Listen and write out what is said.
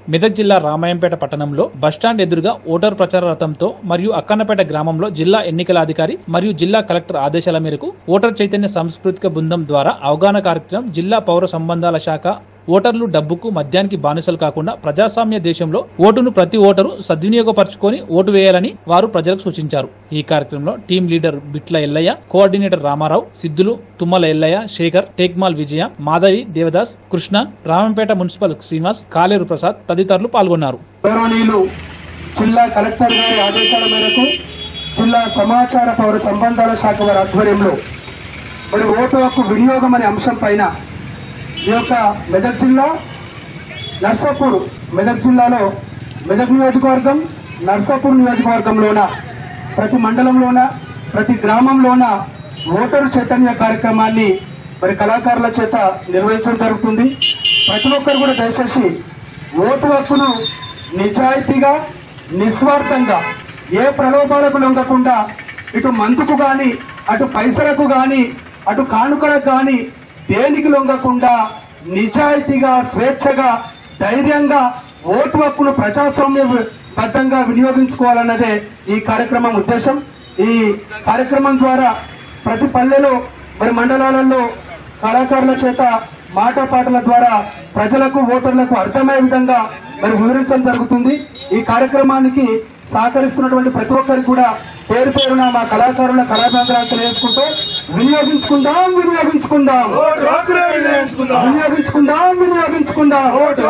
మెదక్ జిల్లా రామాయంపేట పట్టణంలో బస్టాండ్ ఎదురుగా ఓటర్ ప్రచార రథంతో మరియు అక్కన్నపేట గ్రామంలో జిల్లా ఎన్నికల అధికారి మరియు జిల్లా కలెక్టర్ ఆదేశాల మేరకు ఓటర్ చైతన్య సాంస్కృతిక బృందం ద్వారా అవగాహన కార్యక్రమం జిల్లా పౌర సంబంధాల శాఖ ఓటర్లు డబ్బుకు మద్యానికి బానిసలు కాకుండా ప్రజాస్వామ్య దేశంలో ఓటును ప్రతి ఓటరు సద్వినియోగపరచుకొని ఓటు వేయాలని వారు ప్రజలకు సూచించారు ఈ కార్యక్రమంలో టీం లీడర్ బిట్ల ఎల్లయ్య కోఆర్డినేటర్ రామారావు సిద్ధులు తుమ్మల ఎల్లయ్య శేఖర్ టేక్మాల్ విజయ మాధవి దేవదాస్ కృష్ణ రామంపేట మున్సిపల్ శ్రీనివాస్ కాలేరు ప్రసాద్ తదితరులు పాల్గొన్నారు గౌరవనీయులు జిల్లా కలెక్టర్ గారి ఆదేశాల మేరకు జిల్లా సమాచార పౌర సంబంధాల శాఖ వారి ఆధ్వర్యంలో మరి ఓటు హక్కు వినియోగం అనే అంశం పైన ఈ యొక్క మెదక్ జిల్లా నర్సాపూర్ మెదక్ జిల్లాలో మెదక్ నియోజకవర్గం నర్సాపూర్ నియోజకవర్గంలోన ప్రతి మండలంలోన ప్రతి గ్రామంలోన ఓటరు చైతన్య కార్యక్రమాన్ని మరి కళాకారుల చేత నిర్వహించడం జరుగుతుంది ప్రతి ఒక్కరు కూడా దయచేసి ఓటు హక్కును నిజాయితీగా నిస్వార్థంగా ఏ ప్రలోభాలకు లొంగకుండా ఇటు మందుకు గాని అటు పైసలకు గాని అటు కానుకలకు గాని దేనికి లొంగకుండా నిజాయితీగా స్వేచ్ఛగా ధైర్యంగా ఓటు హక్కును ప్రజాస్వామ్య బద్దంగా వినియోగించుకోవాలన్నదే ఈ కార్యక్రమం ఉద్దేశం ఈ కార్యక్రమం ద్వారా ప్రతి పల్లెలో మరి మండలాలలో కళాకారుల చేత మాట పాటల ద్వారా ప్రజలకు ఓటర్లకు అర్థమయ్యే విధంగా మరి వివరించడం జరుగుతుంది ఈ కార్యక్రమానికి సహకరిస్తున్నటువంటి ప్రతి ఒక్కరికి కూడా పేరు పేరున మా కళాకారుల కళాభాంతరాలు తెలియజేసుకుంటూ వినియోగించుకుందాం వినియోగించుకుందాం వినియోగించుకుందాం వినియోగించుకుందాం